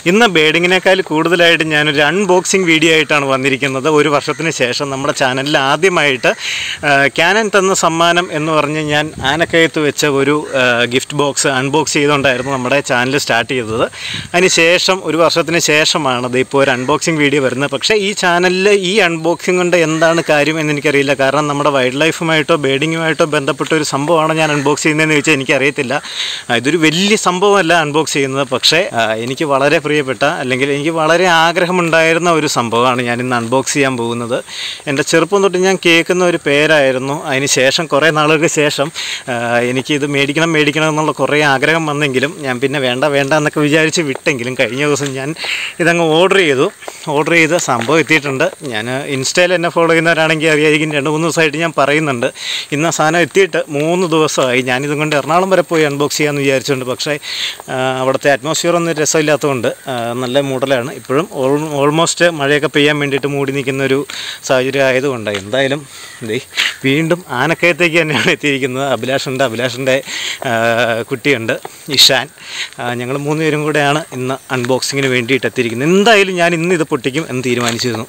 ഇന്ന് ബേഡിങ്ങിനേക്കാൾ കൂടുതലായിട്ട് ഞാനൊരു അൺബോക്സിങ് വീഡിയോ ആയിട്ടാണ് വന്നിരിക്കുന്നത് ഒരു വർഷത്തിന് ശേഷം നമ്മുടെ ചാനലിൽ ആദ്യമായിട്ട് ക്യാനൻ തന്ന സമ്മാനം എന്ന് പറഞ്ഞ് ഞാൻ ആനക്കയത്ത് വെച്ച ഒരു ഗിഫ്റ്റ് ബോക്സ് അൺബോക്സ് ചെയ്തുകൊണ്ടായിരുന്നു നമ്മുടെ ചാനൽ സ്റ്റാർട്ട് ചെയ്തത് അതിന് ശേഷം ഒരു വർഷത്തിന് ശേഷമാണ് ഇത് ഇപ്പോൾ ഒരു അൺബോക്സിങ് വീഡിയോ വരുന്നത് പക്ഷേ ഈ ചാനലിൽ ഈ അൺബോക്സിംഗ് കൊണ്ട് എന്താണ് കാര്യം എന്ന് എനിക്കറിയില്ല കാരണം നമ്മുടെ വൈൽഡ് ലൈഫുമായിട്ടോ ബേഡിങ്ങുമായിട്ടോ ബന്ധപ്പെട്ട ഒരു സംഭവമാണ് ഞാൻ അൺബോക്സ് ചെയ്യുന്നതെന്ന് ചോദിച്ചാൽ എനിക്കറിയത്തില്ല ആ, ഇതൊരു വലിയ സംഭവമല്ല അൺബോക്സ് ചെയ്യുന്നത് പക്ഷേ ആ, എനിക്ക് വളരെ പ്രിയപ്പെട്ട അല്ലെങ്കിൽ എനിക്ക് വളരെ ആഗ്രഹമുണ്ടായിരുന്ന ഒരു സംഭവമാണ് ഞാൻ ഇന്ന് അൺബോക്സ് ചെയ്യാൻ പോകുന്നത് എൻ്റെ ചെറുപ്പം തൊട്ട് ഞാൻ കേൾക്കുന്ന ഒരു പേരായിരുന്നു അതിന് ശേഷം കുറേ നാളുകൾക്ക് ശേഷം ആ, എനിക്കിത് മേടിക്കണം മേടിക്കണം എന്നുള്ള കുറേ ആഗ്രഹം വന്നെങ്കിലും ഞാൻ പിന്നെ വേണ്ട വേണ്ട എന്നൊക്കെ വിചാരിച്ച് വിട്ടെങ്കിലും കഴിഞ്ഞ ദിവസം ഞാൻ ഇതങ്ങ് ഓർഡർ ചെയ്തു ഓർഡർ ചെയ്ത് സംഭവം എത്തിയിട്ടുണ്ട് ഞാൻ ഇൻസ്റ്റയിൽ എന്നെ ഫോളോ ചെയ്യുന്നവരാണെങ്കിൽ അറിയായിരിക്കും രണ്ട് മൂന്ന് ദിവസമായിട്ട് ഞാൻ പറയുന്നുണ്ട് ഇന്ന് ആ സാധനം എത്തിയിട്ട് മൂന്ന് ദിവസമായി ഞാനിതും കൊണ്ട് എറണാകുളം വരെ പോയി അൺബോക്സ് ചെയ്യാമെന്ന് വിചാരിച്ചുകൊണ്ട് പക്ഷേ ആ, അവിടുത്തെ അറ്റ്മോസ്ഫിയർ ഒന്നും രസമില്ലാത്തതുകൊണ്ട് ആ, നല്ല മൂടലാണ് ഇപ്പോഴും ഓൾമോസ്റ്റ് മഴയൊക്കെ പെയ്യാൻ വേണ്ടിയിട്ട് മൂടി നിൽക്കുന്ന ഒരു സാഹചര്യം ആയതുകൊണ്ട് എന്തായാലും ദേ വീണ്ടും ആനക്കയത്തേക്ക് തന്നെയാണ് എത്തിയിരിക്കുന്നത് അഭിലാഷുണ്ട് അഭിലാഷിൻ്റെ കുട്ടിയുണ്ട് ഇഷാൻ ഞങ്ങൾ മൂന്നുപേരും കൂടെയാണ് ഇന്ന് അൺബോക്സിങ്ങിന് വേണ്ടിയിട്ട് എത്തിയിരിക്കുന്നത് എന്തായാലും ഞാൻ ഇന്ന് ഇത് പൊട്ടിക്കും എന്ന് തീരുമാനിച്ചിരുന്നു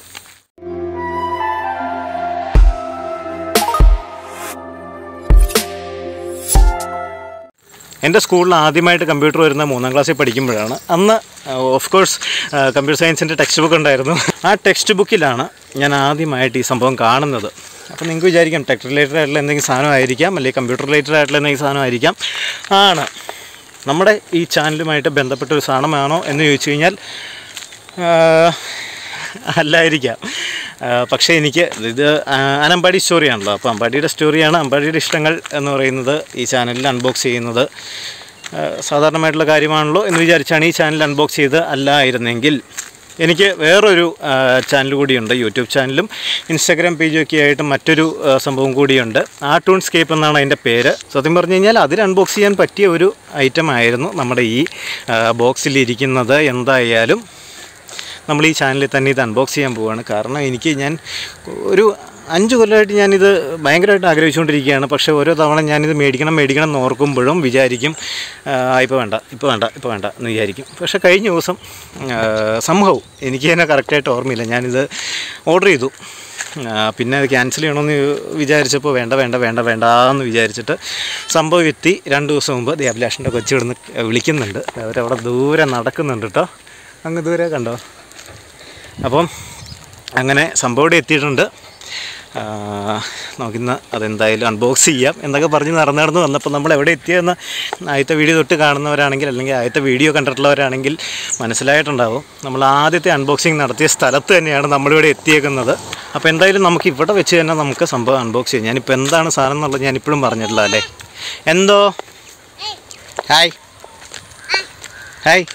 എൻ്റെ സ്കൂളിൽ ആദ്യമായിട്ട് കമ്പ്യൂട്ടർ വരുന്ന മൂന്നാം ക്ലാസ്സിൽ പഠിക്കുമ്പോഴാണ് അന്ന് ഓഫ് കോഴ്സ് കമ്പ്യൂട്ടർ സയൻസിൻ്റെ ടെക്സ്റ്റ് ബുക്ക് ഉണ്ടായിരുന്നു ആ ടെക്സ്റ്റ് ബുക്കിലാണ് ഞാൻ ആദ്യമായിട്ട് ഈ സംഭവം കാണുന്നത് അപ്പോൾ നിങ്ങൾക്ക് വിചാരിക്കാം ടെക് റിലേറ്റഡ് ആയിട്ടുള്ള എന്തെങ്കിലും സാധനം ആയിരിക്കാം അല്ലെങ്കിൽ കമ്പ്യൂട്ടർ റിലേറ്റഡ് ആയിട്ടുള്ള എന്തെങ്കിലും സാധനം ആയിരിക്കാം ആണ് നമ്മുടെ ഈ ചാനലുമായിട്ട് ബന്ധപ്പെട്ട ഒരു സാധനമാണോ എന്ന് ചോദിച്ചു കഴിഞ്ഞാൽ ആ, അല്ലായിരിക്കാം ആ, പക്ഷേ എനിക്ക് ഇത് ആ, അനമ്പാടി സ്റ്റോറിയാണല്ലോ അപ്പോൾ അമ്പാടിയുടെ സ്റ്റോറിയാണ് അമ്പാടിയുടെ ഇഷ്ടങ്ങൾ എന്ന് പറയുന്നത് ഈ ചാനലിൽ അൺബോക്സ് ചെയ്യുന്നത് ആ, സാധാരണമായിട്ടുള്ള കാര്യമാണല്ലോ എന്ന് വിചാരിച്ചാണ് ഈ ചാനൽ അൺബോക്സ് ചെയ്ത് അല്ലായിരുന്നെങ്കിൽ എനിക്ക് വേറൊരു ആ, ചാനൽ കൂടിയുണ്ട് യൂട്യൂബ് ചാനലും ഇൻസ്റ്റാഗ്രാം പേജും ഒക്കെ ആയിട്ട് മറ്റൊരു ആ, സംഭവം കൂടിയുണ്ട് ആർട്ടൂൺ സ്കേപ്പ് എന്നാണ് അതിൻ്റെ പേര് സത്യം പറഞ്ഞു കഴിഞ്ഞാൽ അതിൽ അൺബോക്സ് ചെയ്യാൻ പറ്റിയ ഒരു ഐറ്റം ആയിരുന്നു നമ്മുടെ ഈ ബോക്സിലിരിക്കുന്നത് എന്തായാലും നമ്മൾ ഈ ചാനലിൽ തന്നെ ഇത് അൺബോക്സ് ചെയ്യാൻ പോവുകയാണ് കാരണം എനിക്ക് ഞാൻ ഒരു അഞ്ച് കൊല്ലമായിട്ട് ഞാനിത് ഭയങ്കരമായിട്ട് ആഗ്രഹിച്ചുകൊണ്ടിരിക്കുകയാണ് പക്ഷേ ഓരോ തവണ ഞാനിത് മേടിക്കണം മേടിക്കണം എന്ന് ഓർക്കുമ്പോഴും വിചാരിക്കും ഇപ്പോൾ വേണ്ട ഇപ്പോൾ വേണ്ട ഇപ്പോൾ വേണ്ട എന്ന് വിചാരിക്കും പക്ഷേ കഴിഞ്ഞ ദിവസം ആ, സംഭവം എനിക്ക് തന്നെ കറക്റ്റായിട്ട് ഓർമ്മയില്ല ഞാനിത് ഓർഡർ ചെയ്തു ആ, പിന്നെ അത് ക്യാൻസൽ ചെയ്യണമെന്ന് വിചാരിച്ചപ്പോൾ വേണ്ട വേണ്ട വേണ്ട വേണ്ട എന്ന് വിചാരിച്ചിട്ട് സംഭവം എത്തി രണ്ട് ദിവസം മുമ്പ് ദേ അഭിലാഷിൻ്റെ കൊച്ചു കിടന്ന് വിളിക്കുന്നുണ്ട് അവരവിടെ ദൂരെ നടക്കുന്നുണ്ട് കേട്ടോ അങ്ങ് ദൂരെ കണ്ടോ അപ്പം അങ്ങനെ സംഭവം ഇവിടെ എത്തിയിട്ടുണ്ട് ആ, നമുക്കിന്ന് അതെന്തായാലും അൺബോക്സ് ചെയ്യാം എന്നൊക്കെ പറഞ്ഞ് നടന്ന് നടന്ന് വന്നപ്പോൾ നമ്മൾ എവിടെ എത്തിയെന്ന് ആദ്യത്തെ വീഡിയോ തൊട്ട് കാണുന്നവരാണെങ്കിൽ അല്ലെങ്കിൽ ആദ്യത്തെ വീഡിയോ കണ്ടിട്ടുള്ളവരാണെങ്കിൽ മനസ്സിലായിട്ടുണ്ടാവും നമ്മൾ ആദ്യത്തെ അൺബോക്സിങ് നടത്തിയ സ്ഥലത്ത് തന്നെയാണ് നമ്മളിവിടെ എത്തിയേക്കുന്നത് അപ്പോൾ എന്തായാലും നമുക്ക് ഇവിടെ വെച്ച് തന്നെ നമുക്ക് സംഭവം അൺബോക്സ് ചെയ്യാം ഞാനിപ്പോൾ എന്താണ് സാധനം എന്നുള്ളത് ഞാനിപ്പോഴും പറഞ്ഞിട്ടില്ല അല്ലേ എന്തോ ഹായ് ഹായ്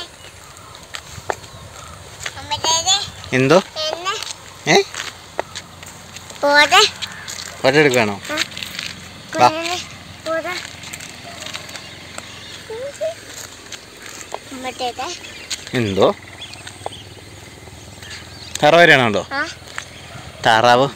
അമ്മേടെ എന്തോ എന്നെ ഏ പോടെ ഫോട്ടോ എടുക്കുകയാണോ വാ. കുഞ്ഞിനെ പോടെ അമ്മേടെ എന്തോ താറാവ് വരെയാണോ ആ താറാവ്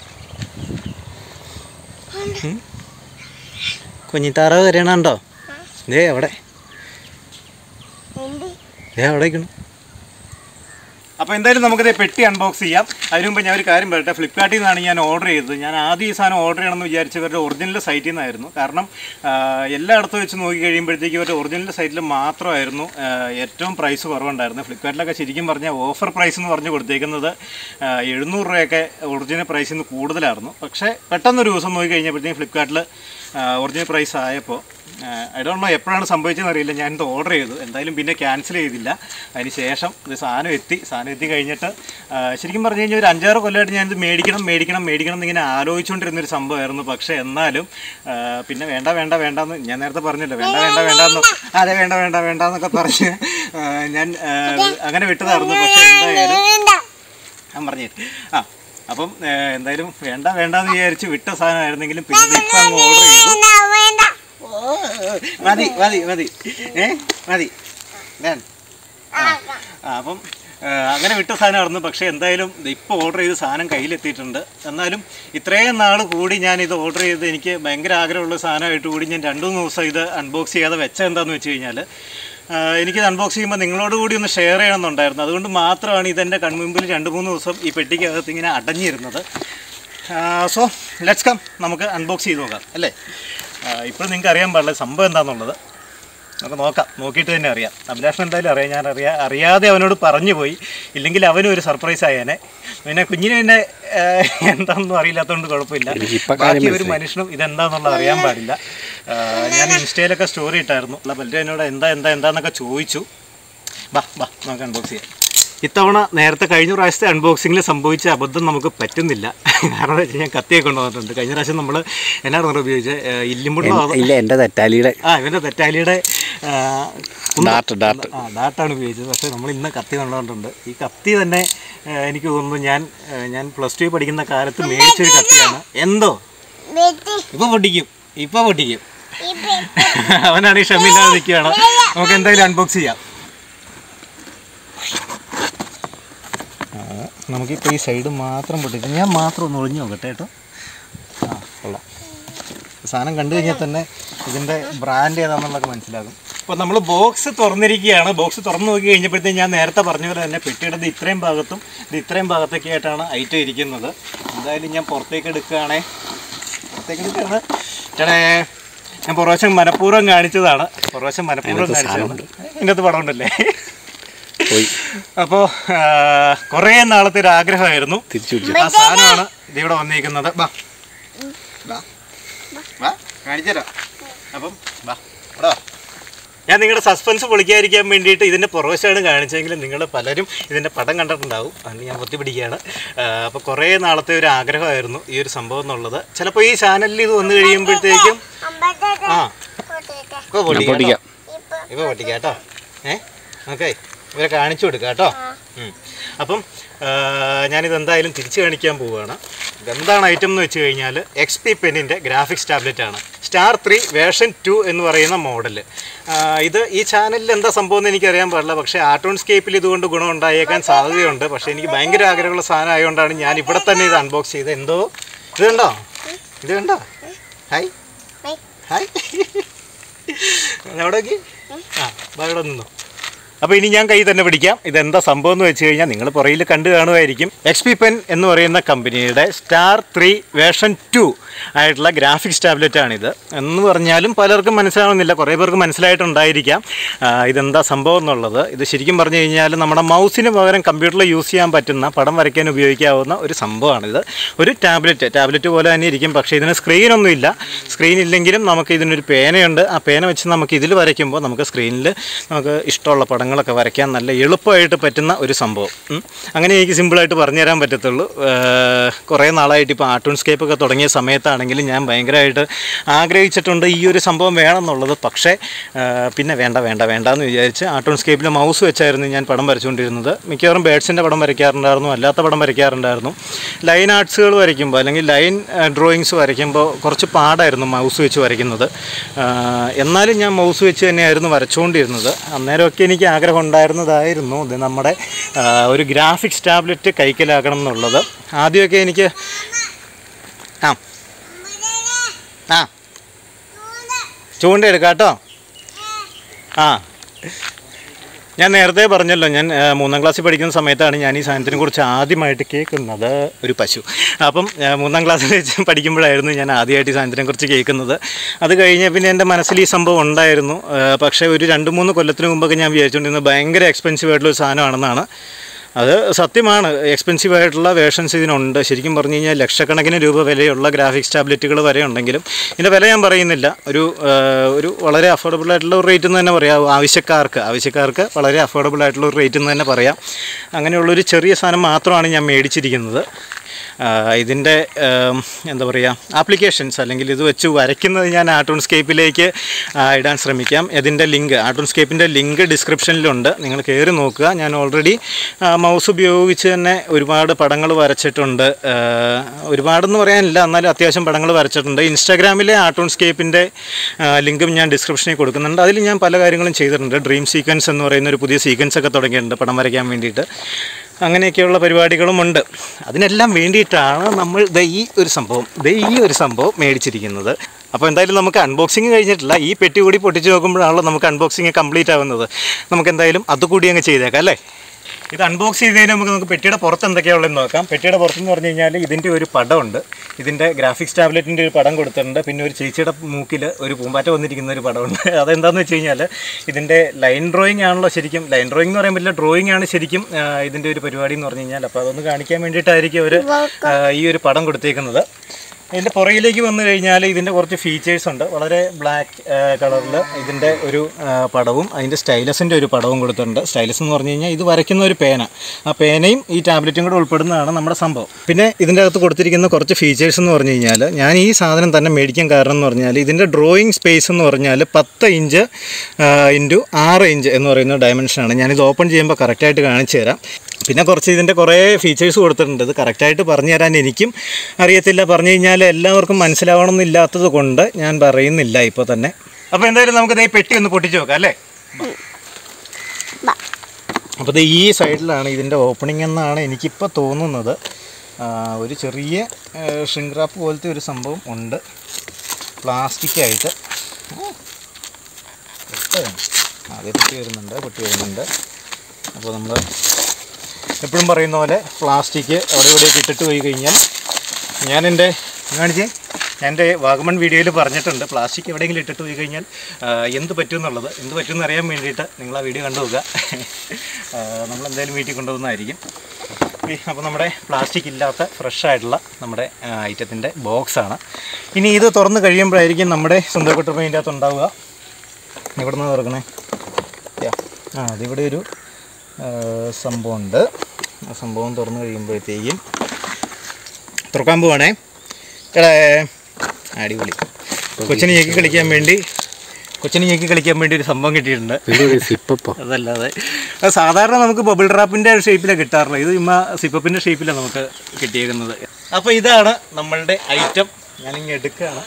ഉം. കുഞ്ഞി താറാവ് വരെയാണോ ദേ അവിടെ എന്ത് ദേ അവിടെ ഇരിക്കണു അപ്പോൾ എന്തായാലും നമുക്കിത് പെട്ടി അൺബോക്സ് ചെയ്യാം അതിന് മുമ്പ് ഞാൻ ഒരു കാര്യം പറയട്ടെ ഫ്ലിപ്കാർട്ടിൽ നിന്നാണ് ഞാൻ ഓർഡർ ചെയ്തത് ഞാൻ ആദ്യം ഈ സാധനം ഓർഡർ ചെയ്യണമെന്ന് വിചാരിച്ചവരുടെ ഒറിജിനൽ സൈറ്റിൽ നിന്നായിരുന്നു കാരണം ആ, എല്ലായിടത്തും വെച്ച് നോക്കി കഴിയുമ്പോഴത്തേക്കും ഇവരുടെ ഒറിജിനൽ സൈറ്റിൽ മാത്രമായിരുന്നു ആ, ഏറ്റവും പ്രൈസ് കുറവുണ്ടായിരുന്നു ഫ്ലിപ്കാർട്ടിലൊക്കെ ശരിക്കും പറഞ്ഞാൽ ഓഫർ പ്രൈസ് എന്ന് പറഞ്ഞ് കൊടുത്തേക്കുന്നത് ആ, എഴുന്നൂറ് രൂപയൊക്കെ ഒറിജിനൽ പ്രൈസിൽ നിന്ന് കൂടുതലായിരുന്നു പക്ഷേ പെട്ടെന്നൊരു ദിവസം നോക്കി കഴിഞ്ഞപ്പോഴത്തേക്കും ഫ്ലിപ്കാർട്ടിൽ ഒറിജിനൽ പ്രൈസ് ആയപ്പോൾ ഐ ഡോണ്ട് നോ എപ്പോഴാണ് സംഭവിച്ചതെന്ന് അറിയില്ല ഞാനിത് ഓർഡർ ചെയ്തു എന്തായാലും പിന്നെ ക്യാൻസൽ ചെയ്തില്ല അതിന് ശേഷം ഇത് സാധനം എത്തി സാധനം എത്തി കഴിഞ്ഞിട്ട് ആ, ശരിക്കും പറഞ്ഞു കഴിഞ്ഞാൽ ഒരു അഞ്ചാറ് കൊല്ലമായിട്ട് ഞാനിത് മേടിക്കണം മേടിക്കണം മേടിക്കണം എന്നിങ്ങനെ ആലോചിച്ചുകൊണ്ടിരുന്നൊരു സംഭവമായിരുന്നു പക്ഷേ എന്നാലും ആ, പിന്നെ വേണ്ട വേണ്ട വേണ്ടെന്ന് ഞാൻ നേരത്തെ പറഞ്ഞല്ലോ വേണ്ട വേണ്ട വേണ്ടെന്ന് അതെ വേണ്ട വേണ്ട വേണ്ട എന്നൊക്കെ പറഞ്ഞ് ആ, ഞാൻ ആ, അങ്ങനെ വിട്ടതായിരുന്നു പക്ഷേ എന്തായാലും വേണ്ട ഞാൻ പറഞ്ഞു ആ അപ്പം ഏ, എന്തായാലും വേണ്ട വേണ്ടെന്ന് വിചാരിച്ച് വിട്ട സാധനമായിരുന്നെങ്കിലും പിന്നെ ഇത് ഇപ്പം അങ്ങ് ഓർഡർ ചെയ്തു വേണ്ട വേണ്ട ഓ, മതി മതി മതി ഏ മതി വേണ്ട ആ ആ അപ്പം ആ, അങ്ങനെ വിട്ട സാധനമായിരുന്നു പക്ഷേ എന്തായാലും ഇപ്പോൾ ഓർഡർ ചെയ്ത് സാധനം കയ്യിലെത്തിയിട്ടുണ്ട് എന്നാലും ഇത്രയും നാൾ കൂടി ഞാൻ ഇത് ഓർഡർ ചെയ്ത് എനിക്ക് ഭയങ്കര ആഗ്രഹമുള്ള സാധനമായിട്ട് കൂടി ഞാൻ രണ്ട് മൂന്ന് ദിവസം ഇത് അൺബോക്സ് ചെയ്യാതെ വെച്ച എന്താണെന്ന് വെച്ച് കഴിഞ്ഞാൽ ആ, എനിക്കിത് അൺബോക്സ് ചെയ്യുമ്പോൾ നിങ്ങളോട് കൂടി ഒന്ന് ഷെയർ ചെയ്യണമെന്നുണ്ടായിരുന്നു അതുകൊണ്ട് മാത്രമാണ് ഇതെൻ്റെ കൺമുമ്പിൽ രണ്ട് മൂന്ന് ദിവസം ഈ പെട്ടിക്കകത്ത് ഇങ്ങനെ അടഞ്ഞിരുന്നത് സോ ലെറ്റ്സ് കം നമുക്ക് അൺബോക്സ് ചെയ്ത് നോക്കാം അല്ലേ ഇപ്പോൾ നിങ്ങൾക്ക് അറിയാൻ പാടില്ല സംഭവം എന്താണെന്നുള്ളത് നമുക്ക് നോക്കാം നോക്കിയിട്ട് തന്നെ അറിയാം അഭിലാഷം എന്തായാലും അറിയാം ഞാൻ അറിയാ അറിയാതെ അവനോട് പറഞ്ഞു പോയി ഇല്ലെങ്കിൽ അവനും ഒരു സർപ്രൈസ് ആയേനെ പിന്നെ കുഞ്ഞിന് പിന്നെ ഏഹ്, എന്താണെന്നും അറിയില്ലാത്തതുകൊണ്ട് കുഴപ്പമില്ല എനിക്കിപ്പോ കാര്യം ബാക്കി ഒരു മനസ്സിലായി. മനുഷ്യനും ഇതെന്താന്നുള്ളത് അറിയാൻ പാടില്ല ഏഹ്, ഞാൻ ഇൻസ്റ്റയിലൊക്കെ സ്റ്റോറി ഇട്ടായിരുന്നു അല്ല പലരും എന്നോട് എന്താ എന്താ എന്താന്നൊക്കെ ചോദിച്ചു ബാ ബാ നമുക്ക് അൺബോക്സ് ചെയ്യാം ഇത്തവണ നേരത്തെ കഴിഞ്ഞ പ്രാവശ്യത്തെ അൺബോക്സിങ്ങിൽ സംഭവിച്ച അബദ്ധം നമുക്ക് പറ്റുന്നില്ല കാരണം എന്താ വെച്ചാൽ ഞാൻ കത്തിയൊക്കെ കൊണ്ടുവന്നിട്ടുണ്ട് കഴിഞ്ഞ പ്രാവശ്യം നമ്മൾ എന്നാണ് നമ്മൾ ഉപയോഗിച്ചത് ഇല്ലിമ്പുള്ളോ അതോ ഇല്ല എൻ്റെ തെറ്റാലിയുടെ ആ ഇവൻ്റെ തെറ്റാലിയുടെ ആ, കുന്തം. Dart, dart. ആ ഡാർട്ടാണ് ഉപയോഗിച്ചത് പക്ഷേ നമ്മൾ ഇന്ന് കത്തി കൊണ്ടുവന്നിട്ടുണ്ട് ഈ കത്തി തന്നെ ആ, എനിക്ക് തോന്നുന്നു ഞാൻ ആ, ഞാൻ പ്ലസ് ടു പഠിക്കുന്ന കാലത്ത് മേടിച്ചൊരു കത്തിയാണ് എന്തോ വെട്ടി ഇപ്പൊ പൊട്ടിക്കും ഇപ്പൊ പൊട്ടിക്കും ഇപ്പൊ അവനാണ് ഈ ക്ഷമില്ലാതെ നിൽക്കുകയാണ് നമുക്ക് എന്തായാലും അൺബോക്സ് ചെയ്യാം ആ, നമുക്കിപ്പോൾ ഈ സൈഡ് മാത്രം പൊട്ടിക്കും ഞാൻ മാത്രം ഒന്ന് ഒളിഞ്ഞു നോക്കട്ടെ കേട്ടോ ആ കൊള്ളാം സാധനം കണ്ടു കഴിഞ്ഞാൽ തന്നെ ഇതിൻ്റെ ബ്രാൻഡ് ഏതാണെന്നുള്ളതൊക്കെ മനസ്സിലാകും അപ്പോൾ നമ്മൾ ബോക്സ് തുറന്നിരിക്കുകയാണ് ബോക്സ് തുറന്നു നോക്കി കഴിഞ്ഞപ്പോഴത്തേക്കും ഞാൻ നേരത്തെ പറഞ്ഞ പോലെ തന്നെ പെട്ടിയുടെ ഇത് ഇത്രയും ഭാഗത്തും ഇത് ഇത്രയും ഭാഗത്തൊക്കെ ആയിട്ടാണ് ഐറ്റം ഇരിക്കുന്നത് എന്തായാലും ഞാൻ പുറത്തേക്ക് എടുക്കുകയാണേ പുറത്തേക്ക് എടുക്കുകയാണ് ചേട്ടേ ഞാൻ പുറവശം മനഃപൂർവ്വം കാണിച്ചതാണ് പുറവശം മനഃപൂർവ്വം അതിനകത്ത് കാണിച്ചതാണ് ഇതിൻ്റെ അകത്ത് പടം ഉണ്ടല്ലേ പോയി അപ്പോൾ കുറേ നാളത്തെ ഒരു ആഗ്രഹമായിരുന്നു തിരിച്ചു പിടിച്ചു ആ സാധനമാണ് ഇതിവിടെ വന്നിരിക്കുന്നത് ബാ ബാ ബാ കാണിച്ചുതരാം അപ്പം ബാ ഇവിടെ വാ. ഞാൻ നിങ്ങളുടെ സസ്പെൻസ് പൊളിക്കാതിരിക്കാൻ വേണ്ടിയിട്ട് ഇതിൻ്റെ പുറവശമാണ് കാണിച്ചെങ്കിലും നിങ്ങൾ പലരും ഇതിൻ്റെ പടം കണ്ടിട്ടുണ്ടാവും അതുകൊണ്ട് ഞാൻ പൊത്തി പിടിക്കുകയാണ് അപ്പോൾ കുറേ നാളത്തെ ഒരു ആഗ്രഹമായിരുന്നു ഈ ഒരു സംഭവം എന്നുള്ളത് ചിലപ്പോൾ ഈ ചാനലിൽ ഇത് വന്നു കഴിയുമ്പോഴത്തേക്കും അമ്പത്തെട്ട് ആ കൂട്ടിയിട്ട് ഇപ്പോൾ ഞാൻ പൊട്ടിക്കാം പൊട്ടിക്കാം ഇപ്പൊ ഇപ്പോൾ പൊട്ടിക്കാം കേട്ടോ ഏ ഓക്കെ ഇവരെ കാണിച്ചു കൊടുക്കാം കേട്ടോ ഉം. അപ്പം ആ, ഞാനിത് എന്തായാലും തിരിച്ചു കാണിക്കാൻ പോവുകയാണ് ഇതെന്താണ് ഐറ്റം എന്ന് വെച്ച് കഴിഞ്ഞാൽ എക്സ് പി പെന്നിൻ്റെ ഗ്രാഫിക്സ് ടാബ്ലറ്റ് ആണ് സ്റ്റാർ ത്രീ വേർഷൻ ടു എന്ന് പറയുന്ന മോഡൽ ഇത് ഈ ചാനലിൽ എന്താ സംഭവം എന്ന് എനിക്കറിയാൻ പാടില്ല പക്ഷേ ആർട്ടോൺ സ്കേപ്പിൽ ഇതുകൊണ്ട് ഗുണം ഉണ്ടായേക്കാൻ സാധ്യതയുണ്ട് പക്ഷേ എനിക്ക് ഭയങ്കര ആഗ്രഹമുള്ള സാധനം ആയതുകൊണ്ടാണ് ഞാൻ ഇവിടെ തന്നെ ഇത് അൺബോക്സ് ചെയ്തത് എന്തോ ഇത് കണ്ടോ ഇത് കണ്ടോ ഹായ് ഹൈ. ഹായ് അവിടെ നോക്കി ആ ദാ ഇവിടെ നിന്നു അപ്പോൾ ഇനി ഞാൻ കൈ തന്നെ പിടിക്കാം ഇതെന്താ സംഭവം എന്ന് വെച്ച് കഴിഞ്ഞാൽ നിങ്ങൾ പുറയിൽ കണ്ടു കാണുമായിരിക്കും എക്സ് പി പെൻ എന്ന് പറയുന്ന കമ്പനിയുടെ സ്റ്റാർ ത്രീ വേർഷൻ ടു ആയിട്ടുള്ള ഗ്രാഫിക്സ് ടാബ്ലറ്റ് ആണിത് എന്ന് പറഞ്ഞാലും പലർക്കും മനസ്സിലാവുന്നില്ല കുറേ പേർക്ക് മനസ്സിലായിട്ടുണ്ടായിരിക്കാം ആ, ഇതെന്താ സംഭവം എന്നുള്ളത് ഇത് ശരിക്കും പറഞ്ഞു കഴിഞ്ഞാൽ നമ്മുടെ മൗസിന് പകരം കമ്പ്യൂട്ടറിൽ യൂസ് ചെയ്യാൻ പറ്റുന്ന പടം വരയ്ക്കാൻ ഉപയോഗിക്കാവുന്ന ഒരു സംഭവമാണിത് ഒരു ടാബ്ലറ്റ് ടാബ്ലറ്റ് പോലെ തന്നെ ഇരിക്കും പക്ഷേ ഇതിന് സ്ക്രീനൊന്നുമില്ല സ്ക്രീൻ ഇല്ലെങ്കിലും നമുക്ക് ഇതിനൊരു പേനയുണ്ട് ആ പേന വെച്ച് നമുക്ക് ഇതിൽ വരയ്ക്കുമ്പോൾ നമുക്ക് സ്ക്രീനിൽ നമുക്ക് ഇഷ്ടമുള്ള പടങ്ങളൊക്കെ വരയ്ക്കാൻ നല്ല എളുപ്പമായിട്ട് പറ്റുന്ന ഒരു സംഭവം ഉം. അങ്ങനെ എനിക്ക് സിമ്പിളായിട്ട് പറഞ്ഞു തരാൻ പറ്റത്തുള്ളൂ ഏർ, കുറേ നാളായിട്ട് ഇപ്പോൾ ആർട്ടൂൺ സ്കേപ്പ് ഒക്കെ തുടങ്ങിയ സമയത്താണെങ്കിലും ഞാൻ ഭയങ്കരമായിട്ട് ആഗ്രഹിച്ചിട്ടുണ്ട് ഈ ഒരു സംഭവം വേണമെന്നുള്ളത് പക്ഷേ ഏർ, പിന്നെ വേണ്ട വേണ്ട വേണ്ട എന്ന് വിചാരിച്ച് ആർട്ടൂൺ സ്കേപ്പിൽ മൗസ് വെച്ചായിരുന്നു ഞാൻ പടം വരച്ചുകൊണ്ടിരുന്നത് മിക്കവാറും ബേഡ്സിൻ്റെ പടം വരയ്ക്കാറുണ്ടായിരുന്നു അല്ലാത്ത പടം വരയ്ക്കാറുണ്ടായിരുന്നു ലൈൻ ആർട്സുകൾ വരയ്ക്കുമ്പോൾ അല്ലെങ്കിൽ ലൈൻ ഡ്രോയിങ്സ് വരയ്ക്കുമ്പോൾ കുറച്ച് പാടായിരുന്നു മൗസ് വെച്ച് വരയ്ക്കുന്നത് ആ, എന്നാലും ഞാൻ മൗസ് വെച്ച് തന്നെയായിരുന്നു വരച്ചുകൊണ്ടിരുന്നത് അന്നേരമൊക്കെ എനിക്ക് ആഗ്രഹം ഉണ്ടായിരുന്നതായിരുന്നു ഇത് നമ്മുടെ ആ, ഒരു ഗ്രാഫിക്സ് ടാബ്ലറ്റ് കൈക്കലാക്കണം എന്നുള്ളത് ആദ്യമൊക്കെ എനിക്ക് ആ ആ ചൂണ്ട എടുക്കാം കേട്ടോ ആ ഞാൻ നേരത്തെ പറഞ്ഞല്ലോ ഞാൻ ആ, മൂന്നാം ക്ലാസ്സിൽ പഠിക്കുന്ന സമയത്താണ് ഞാൻ ഈ സാധനത്തിനെ കുറിച്ച് ആദ്യമായിട്ട് കേൾക്കുന്നത് ഒരു പശു അപ്പം ആ, മൂന്നാം ക്ലാസ്സിൽ വെച്ച് പഠിക്കുമ്പോഴായിരുന്നു ഞാൻ ആദ്യമായിട്ട് ഈ സാധനത്തിനെ കുറിച്ച് കേൾക്കുന്നത് അത് കഴിഞ്ഞ് പിന്നെ എൻ്റെ മനസ്സിൽ ഈ സംഭവം ഉണ്ടായിരുന്നു ആ, പക്ഷേ ഒരു രണ്ട് മൂന്ന് കൊല്ലത്തിന് മുമ്പൊക്കെ ഞാൻ വിചാരിച്ചുകൊണ്ടിരുന്നത് ഭയങ്കര എക്സ്പെൻസീവ് ആയിട്ടുള്ള ഒരു സാധനമാണെന്നാണ് അത് സത്യമാണ് എക്സ്പെൻസീവ് ആയിട്ടുള്ള വേർഷൻസ് ഇതിനുണ്ട് ശരിക്കും പറഞ്ഞു കഴിഞ്ഞാൽ ലക്ഷക്കണക്കിന് രൂപ വിലയുള്ള ഗ്രാഫിക്സ് ടാബ്ലറ്റുകൾ വരെ ഉണ്ടെങ്കിലും ഇതിൻ്റെ വില ഞാൻ പറയുന്നില്ല ഒരു ആ, ഒരു വളരെ അഫോർഡബിൾ ആയിട്ടുള്ള ഒരു റേറ്റ് എന്ന് തന്നെ പറയാം ആവശ്യക്കാർക്ക് ആവശ്യക്കാർക്ക് വളരെ അഫോർഡബിൾ ആയിട്ടുള്ള ഒരു റേറ്റ് എന്ന് തന്നെ പറയാം അങ്ങനെയുള്ളൊരു ചെറിയ സാധനം മാത്രമാണ് ഞാൻ മേടിച്ചിരിക്കുന്നത് ആ, ഇതിൻ്റെ ആം, എന്താ പറയുക ആപ്ലിക്കേഷൻസ് അല്ലെങ്കിൽ ഇത് വെച്ച് വരയ്ക്കുന്നത് ഞാൻ ആർട്ടൂൺ സ്കേപ്പിലേക്ക് ആ, ഇടാൻ ശ്രമിക്കാം ഇതിൻ്റെ ലിങ്ക് ആർട്ടൂൺ സ്കേപ്പിൻ്റെ ലിങ്ക് ഡിസ്ക്രിപ്ഷനിലുണ്ട് നിങ്ങൾ കയറി നോക്കുക ഞാൻ ഓൾറെഡി മൗസ് ഉപയോഗിച്ച് തന്നെ ഒരുപാട് പടങ്ങൾ വരച്ചിട്ടുണ്ട് ആ, ഒരുപാടെന്ന് പറയാനില്ല എന്നാലും അത്യാവശ്യം പടങ്ങൾ വരച്ചിട്ടുണ്ട് ഇൻസ്റ്റാഗ്രാമിലെ ആർട്ടൂൺ സ്കേപ്പിൻ്റെ ലിങ്കും ഞാൻ ഡിസ്ക്രിപ്ഷനിൽ കൊടുക്കുന്നുണ്ട് അതിൽ ഞാൻ പല കാര്യങ്ങളും ചെയ്തിട്ടുണ്ട് ഡ്രീം സീക്വൻസ് എന്ന് പറയുന്ന ഒരു പുതിയ സീക്വൻസ് ഒക്കെ തുടങ്ങിയിട്ടുണ്ട് പടം വരയ്ക്കാൻ വേണ്ടിയിട്ട് അങ്ങനെയൊക്കെയുള്ള പരിപാടികളുമുണ്ട് അതിനെല്ലാം വേണ്ടിയിട്ടാണ് നമ്മൾ ദേ ഈ ഒരു സംഭവം ദേ ഈ ഒരു സംഭവം മേടിച്ചിരിക്കുന്നത് അപ്പോൾ എന്തായാലും നമുക്ക് അൺബോക്സിങ് കഴിഞ്ഞിട്ടില്ല ഈ പെട്ടി കൂടി പൊട്ടിച്ച് നോക്കുമ്പോഴാണല്ലോ നമുക്ക് അൺബോക്സിങ് കംപ്ലീറ്റ് ആവുന്നത് നമുക്ക് എന്തായാലും അതുകൂടി അങ്ങ് ചെയ്തേക്കാം അല്ലേ ഇത് അൺബോക്സ് ചെയ്തതിന് നമുക്ക് നമുക്ക് പെട്ടിയുടെ പുറത്ത് എന്തൊക്കെയാണുള്ളതെന്ന് നോക്കാം പെട്ടിയുടെ പുറത്തെന്ന് പറഞ്ഞു കഴിഞ്ഞാൽ ഇതിൻ്റെ ഒരു പടമുണ്ട് ഇതിൻ്റെ ഗ്രാഫിക്സ് ടാബ്ലറ്റിൻ്റെ ഒരു പടം കൊടുത്തിട്ടുണ്ട് പിന്നെ ഒരു ചേച്ചിയുടെ മൂക്കിൽ ഒരു പൂമ്പാറ്റ വന്നിരിക്കുന്ന ഒരു പടമുണ്ട് അതെന്താണെന്ന് വെച്ച് കഴിഞ്ഞാൽ ഇതിൻ്റെ ലൈൻ ഡ്രോയിങ് ആണല്ലോ ശരിക്കും ലൈൻ ഡ്രോയിങ് എന്ന് പറയാൻ പറ്റില്ല ഡ്രോയിങ് ആണ് ശരിക്കും ആ, ഇതിൻ്റെ ഒരു പരിപാടി എന്ന് പറഞ്ഞു കഴിഞ്ഞാൽ അപ്പോൾ അതൊന്ന് കാണിക്കാൻ വേണ്ടിയിട്ടായിരിക്കും അവർ ഈ ഒരു പടം കൊടുത്തേക്കുന്നത് ഇതിൻ്റെ പുറകിലേക്ക് വന്നു കഴിഞ്ഞാൽ ഇതിൻ്റെ കുറച്ച് ഫീച്ചേഴ്സ് ഉണ്ട് വളരെ ബ്ലാക്ക് കളറിൽ ഇതിൻ്റെ ഒരു ആ, പടവും അതിൻ്റെ സ്റ്റൈലസിൻ്റെ ഒരു പടവും കൊടുത്തിട്ടുണ്ട് സ്റ്റൈലസ് എന്ന് പറഞ്ഞു കഴിഞ്ഞാൽ ഇത് വരയ്ക്കുന്ന ഒരു പേന ആ പേനയും ഈ ടാബ്ലറ്റും കൂടെ ഉൾപ്പെടുന്നതാണ് നമ്മുടെ സംഭവം പിന്നെ ഇതിൻ്റെ അകത്ത് കൊടുത്തിരിക്കുന്ന കുറച്ച് ഫീച്ചേഴ്സ് എന്ന് പറഞ്ഞു കഴിഞ്ഞാൽ ഞാൻ ഈ സാധനം തന്നെ മേടിക്കാൻ കാരണം എന്ന് പറഞ്ഞാൽ ഇതിൻ്റെ ഡ്രോയിങ് സ്പേസ് എന്ന് പറഞ്ഞാൽ പത്ത് ഇഞ്ച് ഇൻറ്റു ആറ് ഇഞ്ച് എന്ന് പറയുന്ന ഡയമെൻഷനാണ് ഞാനിത് ഓപ്പൺ ചെയ്യുമ്പോൾ കറക്റ്റായിട്ട് കാണിച്ചു തരാം പിന്നെ കുറച്ച് ഇതിൻ്റെ കുറേ ഫീച്ചേഴ്സ് കൊടുത്തിട്ടുണ്ട് ഇത് കറക്റ്റായിട്ട് പറഞ്ഞു തരാൻ എനിക്കും അറിയത്തില്ല പറഞ്ഞു കഴിഞ്ഞാൽ എല്ലാവർക്കും മനസ്സിലാവണമെന്നില്ലാത്തത് കൊണ്ട് ഞാൻ പറയുന്നില്ല ഇപ്പോൾ തന്നെ അപ്പോൾ എന്തായാലും നമുക്ക് ഈ പെട്ടി ഒന്ന് പൊട്ടിച്ച് നോക്കാം അല്ലേ ബാ. അപ്പോൾ ഇത് ഈ സൈഡിലാണ് ഇതിൻ്റെ ഓപ്പണിംഗ് എന്നാണ് എനിക്കിപ്പോൾ തോന്നുന്നത് ആ, ഒരു ചെറിയ ഷ്രിങ്ക് റാപ്പ് പോലത്തെ ഒരു സംഭവം ഉണ്ട് പ്ലാസ്റ്റിക്കായിട്ട് ആദ്യം പൊട്ടി വരുന്നുണ്ട് പൊട്ടി വരുന്നുണ്ട് അപ്പോൾ നമ്മൾ എപ്പോഴും പറയുന്ന പോലെ പ്ലാസ്റ്റിക് അവിടെ ഇവിടെയൊക്കെ ഇട്ടിട്ട് പോയി കഴിഞ്ഞാൽ ഞാൻ എൻ്റെ കാണിച്ചേ ഞാൻ എൻ്റെ വാഗമൺ വീഡിയോയിൽ പറഞ്ഞിട്ടുണ്ട് പ്ലാസ്റ്റിക് എവിടെയെങ്കിലും ഇട്ടിട്ട് പോയി കഴിഞ്ഞാൽ ആ, എന്ത് പറ്റും എന്നുള്ളത് എന്ത് പറ്റും എന്ന് അറിയാൻ വേണ്ടിയിട്ട് നിങ്ങൾ ആ വീഡിയോ കണ്ടു നോക്കുക നമ്മൾ എന്തായാലും വീട്ടിൽ കൊണ്ടുപോകുന്നതായിരിക്കും അപ്പോൾ നമ്മുടെ പ്ലാസ്റ്റിക് ഇല്ലാത്ത ഫ്രഷ് ആയിട്ടുള്ള നമ്മുടെ ഐറ്റത്തിൻ്റെ ബോക്സാണ് ഇനി ഇത് തുറന്ന് കഴിയുമ്പോഴായിരിക്കും നമ്മുടെ സ്വന്തം ഇതിൻ്റെ അകത്ത് ഉണ്ടാവുക എവിടെ നിന്ന് തുറക്കണേ യാ. ആ അതിവിടെ ഒരു ആ, സംഭവമുണ്ട് ആ സംഭവം തുറന്നു കഴിയുമ്പോഴത്തേക്കും തുറക്കാൻ പോവാണേ എടാ അടിപൊളി കൊച്ചിന് ഞെക്കി കളിക്കാൻ വേണ്ടി കൊച്ചിന് ഞെക്കി കളിക്കാൻ വേണ്ടി ഒരു സംഭവം കിട്ടിയിട്ടുണ്ട് എന്തൊരു സിപ്പപ്പോ അതല്ലാതെ അത് സാധാരണ നമുക്ക് ബബിൾ ഡ്രാപ്പിൻ്റെ ഷേപ്പിലാണ് കിട്ടാറുള്ളത് ഇത് ഇമ്മ സിപ്പപ്പിൻ്റെ ഷേപ്പിലാണ് നമുക്ക് കിട്ടിയേക്കുന്നത് അപ്പോൾ ഇതാണ് നമ്മളുടെ ഐറ്റം ഞാനിങ്ങനെ എടുക്കുകയാണ്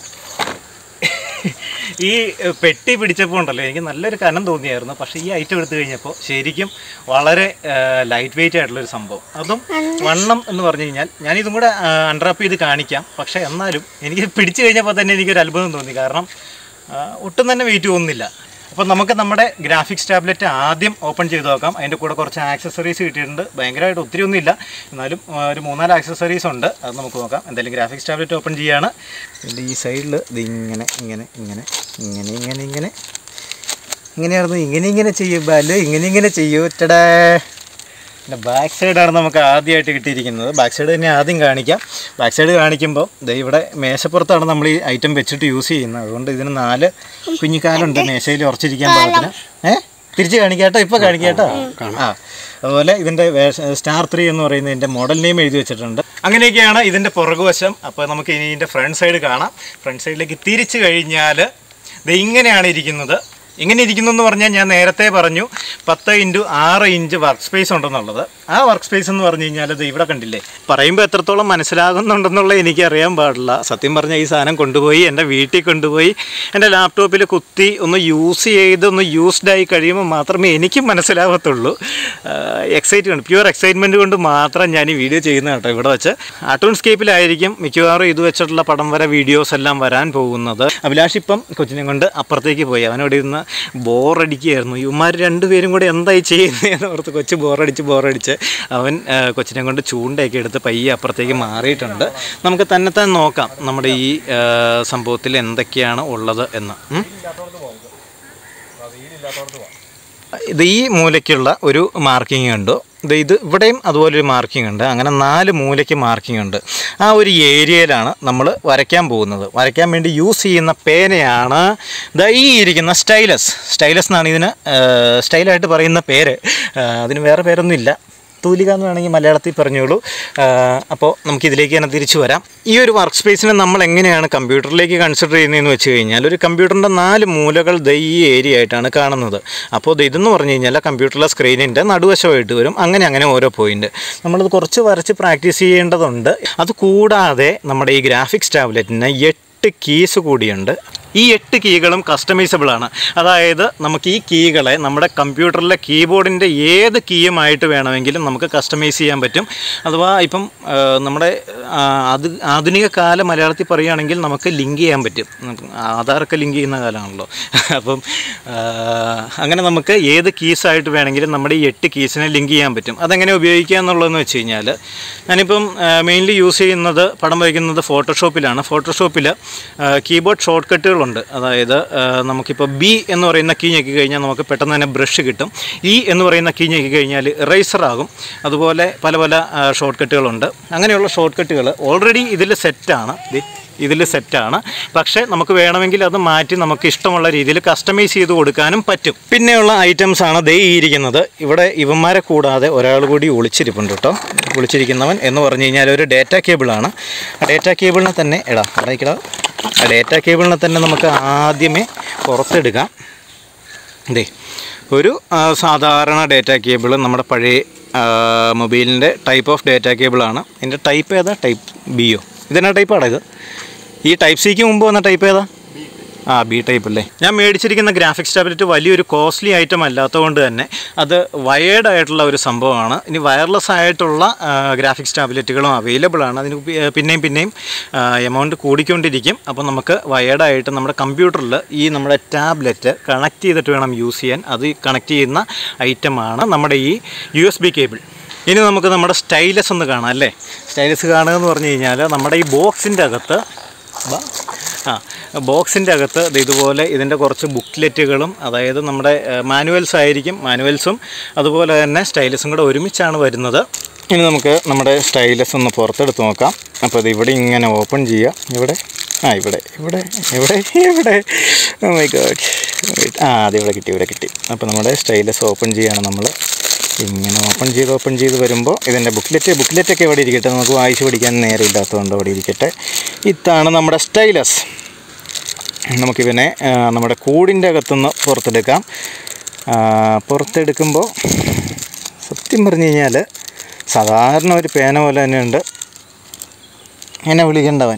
ഈ എഹ്, പെട്ടി പിടിച്ചപ്പോൾ ഉണ്ടല്ലോ എനിക്ക് നല്ലൊരു കനം തോന്നിയായിരുന്നു പക്ഷേ ഈ ഐറ്റം എടുത്തു കഴിഞ്ഞപ്പോൾ ശരിക്കും വളരെ ലൈറ്റ് വെയിറ്റ് ആയിട്ടുള്ളൊരു സംഭവം അതും വണ്ണം എന്ന് പറഞ്ഞു കഴിഞ്ഞാൽ ഞാൻ ഇതും കൂടെ അൺറാപ്പ് ചെയ്ത് കാണിക്കാം പക്ഷേ എന്നാലും എനിക്ക് പിടിച്ചു കഴിഞ്ഞപ്പോൾ തന്നെ എനിക്കൊരു അത്ഭുതം തോന്നി കാരണം ആ, ഒട്ടും തന്നെ വെയിറ്റ് തോന്നുന്നില്ല അപ്പോൾ നമുക്ക് നമ്മുടെ ഗ്രാഫിക്സ് ടാബ്ലറ്റ് ആദ്യം ഓപ്പൺ ചെയ്ത് നോക്കാം അതിൻ്റെ കൂടെ കുറച്ച് ആക്സസറീസ് കിട്ടിയിട്ടുണ്ട് ഭയങ്കരമായിട്ട് ഒത്തിരി ഒന്നും ഇല്ല എന്നാലും ആ, ഒരു മൂന്നാല് ആക്സസറീസ് ഉണ്ട് അത് നമുക്ക് നോക്കാം എന്തായാലും ഗ്രാഫിക്സ് ടാബ്ലറ്റ് ഓപ്പൺ ചെയ്യാണ് ഇതിൻ്റെ ഈ സൈഡിൽ ഇത് ഇങ്ങനെ ഇങ്ങനെ ഇങ്ങനെ ഇങ്ങനെ ഇങ്ങനെ ഇങ്ങനെ ഇങ്ങനെയായിരുന്നു ഇങ്ങനെ ഇങ്ങനെ ചെയ്യും ബാല് ഇങ്ങനെ ഇങ്ങനെ ചെയ്യൂ ടടേ പിന്നെ ബാക്ക് സൈഡാണ് നമുക്ക് ആദ്യമായിട്ട് കിട്ടിയിരിക്കുന്നത് ബാക്ക് സൈഡ് തന്നെ ആദ്യം കാണിക്കാം ബാക്ക് സൈഡ് കാണിക്കുമ്പോൾ ദേ ഇവിടെ മേശപ്പുറത്താണ് നമ്മൾ ഈ ഐറ്റം വെച്ചിട്ട് യൂസ് ചെയ്യുന്നത് അതുകൊണ്ട് ഇതിന് നാല് കുഞ്ഞിക്കാലുണ്ട് മേശയിൽ ഉറച്ചിരിക്കാൻ പാകത്തിന് ഏ തിരിച്ച് കാണിക്കാട്ടോ ഇപ്പോൾ കാണിക്കാട്ടോ ആ അതുപോലെ ഇതിൻ്റെ സ്റ്റാർ ത്രീ എന്ന് പറയുന്ന ഇതിൻ്റെ മോഡൽ നെയിം എഴുതി വെച്ചിട്ടുണ്ട് അങ്ങനെയൊക്കെയാണ് ഇതിൻ്റെ പുറകുവശം അപ്പോൾ നമുക്ക് ഇനി ഇതിൻ്റെ ഫ്രണ്ട് സൈഡ് കാണാം ഫ്രണ്ട് സൈഡിലേക്ക് തിരിച്ചു കഴിഞ്ഞാൽ ഇത് ഇങ്ങനെയാണ് ഇരിക്കുന്നത് ഇങ്ങനെ ഇരിക്കുന്നു എന്ന് പറഞ്ഞാൽ ഞാൻ നേരത്തെ പറഞ്ഞു പത്ത് ഇൻറ്റു ആറ് ഇഞ്ച് വർക്ക് സ്പേസ് ഉണ്ടെന്നുള്ളത് ആ വർക്ക് സ്പേസ് എന്ന് പറഞ്ഞു കഴിഞ്ഞാൽ ഇത് ഇവിടെ കണ്ടില്ലേ പറയുമ്പോൾ എത്രത്തോളം മനസ്സിലാകുന്നുണ്ടെന്നുള്ളത് എനിക്ക് അറിയാൻ പാടില്ല സത്യം പറഞ്ഞാൽ ഈ സാധനം കൊണ്ടുപോയി എൻ്റെ വീട്ടിൽ കൊണ്ടുപോയി എൻ്റെ ലാപ്ടോപ്പിൽ കുത്തി ഒന്ന് യൂസ് ചെയ്ത് ഒന്ന് യൂസ്ഡ് ആയി കഴിയുമ്പോൾ മാത്രമേ എനിക്ക് മനസ്സിലാവത്തുള്ളൂ എക്സൈറ്റ്മെൻറ്റ് പ്യുവർ എക്സൈറ്റ്മെൻറ്റ് കൊണ്ട് മാത്രം ഞാൻ ഈ വീഡിയോ ചെയ്യുന്ന കേട്ടോ ഇവിടെ വെച്ച് ആട്ടോൺസ്കേപ്പിലായിരിക്കും മിക്കവാറും ഇത് വെച്ചിട്ടുള്ള പടം വരെ വീഡിയോസ് എല്ലാം വരാൻ പോകുന്നത് അഭിലാഷ് ഇപ്പം കൊച്ചിനെ കൊണ്ട് അപ്പുറത്തേക്ക് പോയി അവനോട് ഇരുന്ന് ബോറടിക്കുകയായിരുന്നു ഇവന്മാർ രണ്ടുപേരും കൂടെ എന്തായി ചെയ്യുന്നതെന്ന് ഓർത്ത് കൊച്ചു ബോറടിച്ച് ബോറടിച്ച് അവൻ ആ, കൊച്ചിനെ കൊണ്ട് ചൂണ്ടയൊക്കെ എടുത്ത് പയ്യെ അപ്പുറത്തേക്ക് മാറിയിട്ടുണ്ട് നമുക്ക് തന്നെത്താൻ നോക്കാം നമ്മുടെ ഈ ആ, സംഭവത്തിൽ എന്തൊക്കെയാണ് ഉള്ളത് എന്ന് ഉം? ഇത് ഈ മൂലയ്ക്കുള്ള ഒരു മാർക്കിംഗ് ഉണ്ട് ഇത് ഇത് ഇവിടെയും അതുപോലെ ഒരു മാർക്കിംഗ് ഉണ്ട് അങ്ങനെ നാല് മൂലയ്ക്ക് മാർക്കിംഗ് ഉണ്ട് ആ ഒരു ഏരിയയിലാണ് നമ്മൾ വരയ്ക്കാൻ പോകുന്നത് വരയ്ക്കാൻ വേണ്ടി യൂസ് ചെയ്യുന്ന പേനയാണ് ദാ ഈ ഇരിക്കുന്ന സ്റ്റൈലസ് സ്റ്റൈലസ് എന്നാണ് ഇതിന് സ്റ്റൈലായിട്ട് പറയുന്ന പേര് ആ, അതിന് വേറെ പേരൊന്നുമില്ല തൂലിക എന്ന് വേണമെങ്കിൽ മലയാളത്തിൽ പറഞ്ഞോളൂ അപ്പോൾ നമുക്ക് ഇതിലേക്ക് തന്നെ തിരിച്ചു വരാം ഈ ഒരു വർക്ക് സ്പേസിനെ നമ്മൾ എങ്ങനെയാണ് കമ്പ്യൂട്ടറിലേക്ക് കൺസിഡർ ചെയ്യുന്നതെന്ന് വെച്ച് കഴിഞ്ഞാൽ ഒരു കമ്പ്യൂട്ടറിൻ്റെ നാല് മൂലകൾ ദേ ഈ ഏരിയ ആയിട്ടാണ് കാണുന്നത് അപ്പോൾ ഇത് ഇതെന്ന് പറഞ്ഞു കഴിഞ്ഞാൽ കമ്പ്യൂട്ടറിലെ സ്ക്രീനിൻ്റെ നടുവശമായിട്ട് വരും അങ്ങനെ അങ്ങനെ ഓരോ പോയിന്റ് നമ്മളത് കുറച്ച് വരച്ച് പ്രാക്ടീസ് ചെയ്യേണ്ടതുണ്ട് അത് കൂടാതെ നമ്മുടെ ഈ ഗ്രാഫിക്സ് ടാബ്ലറ്റിന് എട്ട് കീസ് കൂടിയുണ്ട് ഈ എട്ട് കീകളും കസ്റ്റമൈസബിൾ ആണ് അതായത് നമുക്ക് ഈ കീകളെ നമ്മുടെ കമ്പ്യൂട്ടറിലെ കീബോർഡിൻ്റെ ഏത് കീയുമായിട്ട് വേണമെങ്കിലും നമുക്ക് കസ്റ്റമൈസ് ചെയ്യാൻ പറ്റും അഥവാ ഇപ്പം ആ, നമ്മുടെ ആ, അത് ആധുനിക കാല മലയാളത്തിൽ പറയുകയാണെങ്കിൽ നമുക്ക് ലിങ്ക് ചെയ്യാൻ പറ്റും നമുക്ക് ആധാറൊക്കെ ലിങ്ക് ചെയ്യുന്ന കാലമാണല്ലോ അപ്പം ആ, അങ്ങനെ നമുക്ക് ഏത് കീസായിട്ട് വേണമെങ്കിലും നമ്മുടെ ഈ എട്ട് കീസിനെ ലിങ്ക് ചെയ്യാൻ പറ്റും അതെങ്ങനെ ഉപയോഗിക്കുക എന്നുള്ളതെന്ന് വെച്ച് കഴിഞ്ഞാൽ ഞാനിപ്പം മെയിൻലി യൂസ് ചെയ്യുന്നത് പടം വരയ്ക്കുന്നത് ഫോട്ടോഷോപ്പിലാണ് ഫോട്ടോഷോപ്പിൽ കീബോർഡ് ഷോർട്ട് കട്ടുകളുണ്ട് അതായത് ആ, നമുക്കിപ്പോൾ ബി എന്ന് പറയുന്ന കീ ഞെക്കി കഴിഞ്ഞാൽ നമുക്ക് പെട്ടെന്ന് തന്നെ ബ്രഷ് കിട്ടും ഇ എന്ന് പറയുന്ന കീ ഞെക്കി കഴിഞ്ഞാൽ ഇറേസർ ആകും അതുപോലെ പല പല ഷോർട്ട് കട്ടുകളുണ്ട് അങ്ങനെയുള്ള ഷോർട്ട് കട്ടുകൾ ഓൾറെഡി ഇതിൽ സെറ്റാണ് ഇതിൽ സെറ്റാണ് പക്ഷേ നമുക്ക് വേണമെങ്കിൽ അത് മാറ്റി നമുക്ക് ഇഷ്ടമുള്ള രീതിയിൽ കസ്റ്റമൈസ് ചെയ്ത് കൊടുക്കാനും പറ്റും പിന്നെയുള്ള ഐറ്റംസ് ആണ് ദേ ഈ ഇരിക്കുന്നത് ഇവിടെ ഇവന്മാരെ കൂടാതെ ഒരാൾ കൂടി ഒളിച്ചിരിപ്പുണ്ട് കേട്ടോ ഒളിച്ചിരിക്കുന്നവൻ എന്ന് പറഞ്ഞു കഴിഞ്ഞാൽ ഒരു ഡേറ്റ കേബിളാണ് ആ ഡേറ്റ കേബിളിനെ തന്നെ എടാ അടയ്ക്കടാ ആ ഡേറ്റ കേബിളിനെ തന്നെ നമുക്ക് ആദ്യമേ പുറത്തെടുക്കാം ദേ ഒരു ആ, സാധാരണ ഡേറ്റ കേബിൾ നമ്മുടെ പഴയ മൊബൈലിൻ്റെ ടൈപ്പ് ഓഫ് ഡേറ്റ കേബിളാണ് ഇതിൻ്റെ ടൈപ്പ് ഏതാ ടൈപ്പ് ബിയോ ഇതെന്നാ ടൈപ്പാണ് ഇത് ഈ ടൈപ്പ് സിക്ക് മുമ്പ് വന്ന ടൈപ്പ് ഏതാ ആ ബി ടൈപ്പ് അല്ലേ ഞാൻ മേടിച്ചിരിക്കുന്ന ഗ്രാഫിക്സ് ടാബ്ലറ്റ് വലിയൊരു കോസ്റ്റ്ലി ഐറ്റം അല്ലാത്തതുകൊണ്ട് തന്നെ അത് വയേർഡ് ആയിട്ടുള്ള ഒരു സംഭവമാണ് ഇനി വയർലെസ് ആയിട്ടുള്ള ഗ്രാഫിക്സ് ടാബ്ലറ്റുകളും അവൈലബിൾ ആണ് അതിന് പി- പിന്നെയും പിന്നെയും എമൗണ്ട് കൂടിക്കൊണ്ടിരിക്കും അപ്പോൾ നമുക്ക് വയേർഡ് ആയിട്ട് നമ്മുടെ കമ്പ്യൂട്ടറിൽ ഈ നമ്മുടെ ടാബ്ലറ്റ് കണക്ട് ചെയ്തിട്ട് വേണം യൂസ് ചെയ്യാൻ അത് കണക്ട് ചെയ്യുന്ന ഐറ്റമാണ് നമ്മുടെ ഈ യു എസ് ബി കേബിൾ ഇനി നമുക്ക് നമ്മുടെ സ്റ്റൈലസ് ഒന്ന് കാണാം അല്ലേ സ്റ്റൈലസ് കാണുക എന്ന് പറഞ്ഞു കഴിഞ്ഞാൽ നമ്മുടെ ഈ ബോക്സിൻ്റെ അകത്ത് ബാ. ആ ബോക്സിൻ്റെ അകത്ത് ദേ ഇതുപോലെ ഇതിൻ്റെ കുറച്ച് ബുക്ക്ലെറ്റുകളും അതായത് നമ്മുടെ മാനുവൽസ് ആയിരിക്കും മാനുവൽസും അതുപോലെ തന്നെ സ്റ്റൈലസും കൂടെ ഒരുമിച്ചാണ് വരുന്നത് ഇനി നമുക്ക് നമ്മുടെ സ്റ്റൈലസ് ഒന്ന് പുറത്തെടുത്ത് നോക്കാം അപ്പോൾ ഇത് ഇവിടെ ഇങ്ങനെ ഓപ്പൺ ചെയ്യാം ഇവിടെ ആ ഇവിടെ ഇവിടെ ഇവിടെ ഇവിടെ ഓ മൈ ഗോഡ് ആ അത് ഇവിടെ കിട്ടി ഇവിടെ കിട്ടി അപ്പോൾ നമ്മുടെ സ്റ്റൈലസ് ഓപ്പൺ ചെയ്യാണ് നമ്മൾ ഇങ്ങനെ ഓപ്പൺ ചെയ്ത് ഓപ്പൺ ചെയ്ത് വരുമ്പോൾ ഇതിൻ്റെ ബുക്ക്ലെറ്റ് ബുക്ക്ലെറ്റൊക്കെ ഇവിടെ ഇരിക്കട്ടെ നമുക്ക് വായിച്ച് പഠിക്കാൻ നേരെ ഇല്ലാത്തതുകൊണ്ട് അവിടെ ഇരിക്കട്ടെ ഇതാണ് നമ്മുടെ സ്റ്റൈലസ് നമുക്കിവനെ ആ, നമ്മുടെ കൂടിൻ്റെ അകത്തുനിന്ന് പുറത്തെടുക്കാം ആ, പുറത്തെടുക്കുമ്പോൾ സത്യം പറഞ്ഞു കഴിഞ്ഞാൽ സാധാരണ ഒരു പേന പോലെ തന്നെയുണ്ട് എന്നെ വിളിക്കേണ്ടവൻ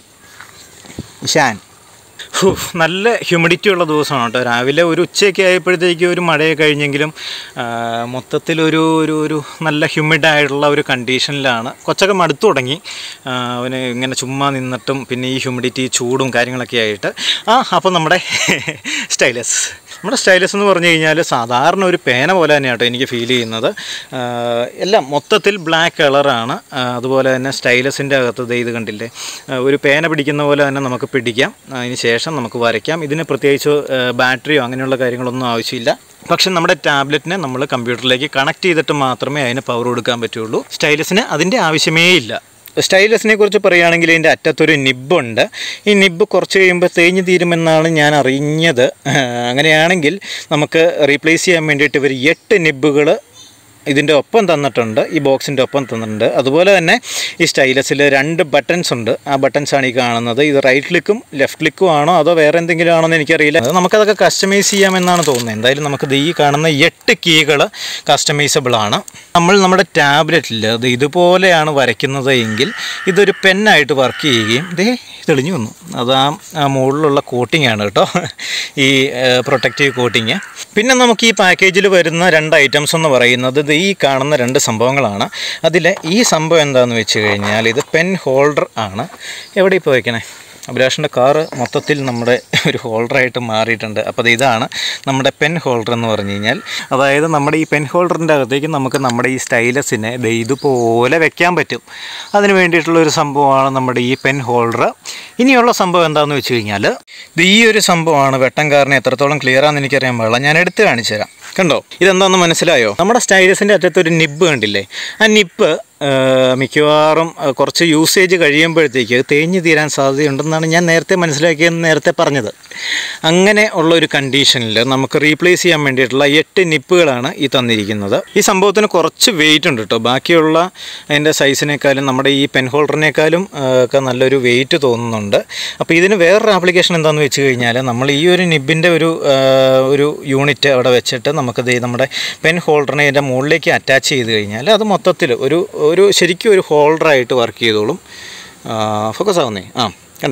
ഇഷാൻ ഹൂ, നല്ല ഹ്യൂമിഡിറ്റി ഉള്ള ദിവസമാണ് കേട്ടോ രാവിലെ ഒരു ഉച്ചയൊക്കെ ആയപ്പോഴത്തേക്ക് ഒരു മഴയൊക്കെ കഴിഞ്ഞെങ്കിലും ആ, മൊത്തത്തിലൊരു ഒരു ഒരു നല്ല ഹ്യൂമിഡ് ആയിട്ടുള്ള ഒരു കണ്ടീഷനിലാണ് കൊച്ചൊക്കെ മടുത്തു തുടങ്ങി ആ, അവന് ഇങ്ങനെ ചുമ്മാ നിന്നിട്ടും പിന്നെ ഈ ഹ്യൂമിഡിറ്റി ചൂടും കാര്യങ്ങളൊക്കെ ആയിട്ട് ആ അപ്പോൾ നമ്മുടെ സ്റ്റൈലസ് നമ്മുടെ സ്റ്റൈലസ് എന്ന് പറഞ്ഞു കഴിഞ്ഞാൽ സാധാരണ ഒരു പേന പോലെ തന്നെയാണ് കേട്ടോ എനിക്ക് ഫീൽ ചെയ്യുന്നത് ആ, എല്ലാം മൊത്തത്തിൽ ബ്ലാക്ക് കളറാണ് അതുപോലെ തന്നെ സ്റ്റൈലസിൻ്റെ അകത്ത് ദേ ഇത് കണ്ടില്ലേ ആ, ഒരു പേന പിടിക്കുന്ന പോലെ തന്നെ നമുക്ക് പിടിക്കാം അതിന് ശേഷം നമുക്ക് വരയ്ക്കാം ഇതിന് പ്രത്യേകിച്ച് ആ, ബാറ്ററിയോ അങ്ങനെയുള്ള കാര്യങ്ങളൊന്നും ആവശ്യമില്ല പക്ഷെ നമ്മുടെ ടാബ്ലറ്റിനെ നമ്മൾ കമ്പ്യൂട്ടറിലേക്ക് കണക്ട് ചെയ്തിട്ട് മാത്രമേ അതിന് പവർ കൊടുക്കാൻ പറ്റുള്ളൂ സ്റ്റൈലസിന് അതിൻ്റെ ആവശ്യമേ ഇല്ല സ്റ്റൈലസിനെ കുറിച്ച് പറയുകയാണെങ്കിൽ ഇതിൻ്റെ അറ്റത്തൊരു നിബ്ബുണ്ട് ഈ നിബ്ബ് കുറച്ച് കഴിയുമ്പോൾ തേഞ്ഞ് തീരുമെന്നാണ് ഞാൻ അറിഞ്ഞത് അങ്ങനെയാണെങ്കിൽ നമുക്ക് റീപ്ലേസ് ചെയ്യാൻ വേണ്ടിയിട്ട് ഇവർ എട്ട് നിബ്ബുകൾ ഇതിൻ്റെ ഒപ്പം തന്നിട്ടുണ്ട് ഈ ബോക്സിൻ്റെ ഒപ്പം തന്നിട്ടുണ്ട് അതുപോലെ തന്നെ ഈ സ്റ്റൈലസിൽ രണ്ട് ബട്ടൺസ് ഉണ്ട് ആ ബട്ടൺസ് ആണ് ഈ കാണുന്നത് ഇത് റൈറ്റ് ക്ലിക്കും ലെഫ്റ്റ് ക്ലിക്കും ആണോ അതോ വേറെ എന്തെങ്കിലും ആണോ എന്ന് എനിക്കറിയില്ല അത് നമുക്കതൊക്കെ കസ്റ്റമൈസ് ചെയ്യാമെന്നാണ് തോന്നുന്നത് എന്തായാലും നമുക്ക് ഈ കാണുന്ന എട്ട് കീകൾ കസ്റ്റമൈസബിൾ ആണ് നമ്മൾ നമ്മുടെ ടാബ്ലറ്റിൽ അത് ഇതുപോലെയാണ് വരയ്ക്കുന്നത് എങ്കിൽ ഇതൊരു പെന്നായിട്ട് വർക്ക് ചെയ്യുകയും ഇതേ തെളിഞ്ഞു വന്നു അത് ആ ആ മുകളിലുള്ള കോട്ടിംഗ് ആണ് കേട്ടോ ഈ പ്രൊട്ടക്റ്റീവ് കോട്ടിങ് പിന്നെ നമുക്ക് ഈ പാക്കേജിൽ വരുന്ന രണ്ട് ഐറ്റംസ് എന്ന് പറയുന്നത് ഇത് ഈ കാണുന്ന രണ്ട് സംഭവങ്ങളാണ് അതിൽ ഈ സംഭവം എന്താണെന്ന് വെച്ച് കഴിഞ്ഞാൽ ഇത് പെൻ ഹോൾഡർ ആണ് എവിടെ ഇപ്പോൾ വയ്ക്കണേ അഭിലാഷിൻ്റെ കാറ് മൊത്തത്തിൽ നമ്മുടെ ഒരു ഹോൾഡറായിട്ട് മാറിയിട്ടുണ്ട് അപ്പോൾ അത് ഇതാണ് നമ്മുടെ പെൻ ഹോൾഡർ എന്ന് പറഞ്ഞു കഴിഞ്ഞാൽ അതായത് നമ്മുടെ ഈ പെൻ ഹോൾഡറിൻ്റെ അകത്തേക്ക് നമുക്ക് നമ്മുടെ ഈ സ്റ്റൈലസിനെ ദേ ഇതുപോലെ വെക്കാൻ പറ്റും അതിന് വേണ്ടിയിട്ടുള്ള ഒരു സംഭവമാണ് നമ്മുടെ ഈ പെൻ ഹോൾഡർ ഇനിയുള്ള സംഭവം എന്താണെന്ന് വെച്ച് കഴിഞ്ഞാൽ ഇത് ഈ ഒരു സംഭവമാണ് വെട്ടംകാരനെ എത്രത്തോളം ക്ലിയർ ആണെന്ന് എനിക്കറിയാൻ പാടില്ല ഞാൻ എടുത്ത് കാണിച്ചു തരാം കണ്ടോ ഇതെന്താണെന്ന് മനസ്സിലായോ നമ്മുടെ സ്റ്റൈലസിൻ്റെ അറ്റത്തൊരു നിബ്ബ് കണ്ടില്ലേ ആ നിബ്ബ് മിക്കവാറും ആ, കുറച്ച് യൂസേജ് കഴിയുമ്പോഴത്തേക്ക് തേഞ്ഞു തീരാൻ സാധ്യതയുണ്ടെന്നാണ് ഞാൻ നേരത്തെ മനസ്സിലാക്കിയെന്ന് നേരത്തെ പറഞ്ഞത് അങ്ങനെ ഉള്ള ഒരു കണ്ടീഷനിൽ നമുക്ക് റീപ്ലേസ് ചെയ്യാൻ വേണ്ടിയിട്ടുള്ള എട്ട് നിപ്പുകളാണ് ഈ തന്നിരിക്കുന്നത് ഈ സംഭവത്തിന് കുറച്ച് വെയിറ്റ് ഉണ്ട് കേട്ടോ ബാക്കിയുള്ള അതിൻ്റെ സൈസിനേക്കാളും നമ്മുടെ ഈ പെൻ ഹോൾഡറിനേക്കാളും ആ, ഒക്കെ നല്ലൊരു വെയിറ്റ് തോന്നുന്നുണ്ട് അപ്പോൾ ഇതിന് വേറൊരു ആപ്ലിക്കേഷൻ എന്താണെന്ന് വെച്ച് കഴിഞ്ഞാൽ നമ്മൾ ഈ ഒരു നിബിൻ്റെ ഒരു ആ, ഒരു യൂണിറ്റ് അവിടെ വെച്ചിട്ട് നമുക്ക് ദേ നമ്മുടെ പെൻ ഹോൾഡറിനെ ഇതിൻ്റെ മുകളിലേക്ക് അറ്റാച്ച് ചെയ്ത് കഴിഞ്ഞാൽ അത് മൊത്തത്തിൽ ഒരു ഒരു ശരിക്കും ഒരു ഹോൾഡറായിട്ട് വർക്ക് ചെയ്തോളും ഫോക്കസ് ആവുന്നേ ആ കണ്ടില്ലേ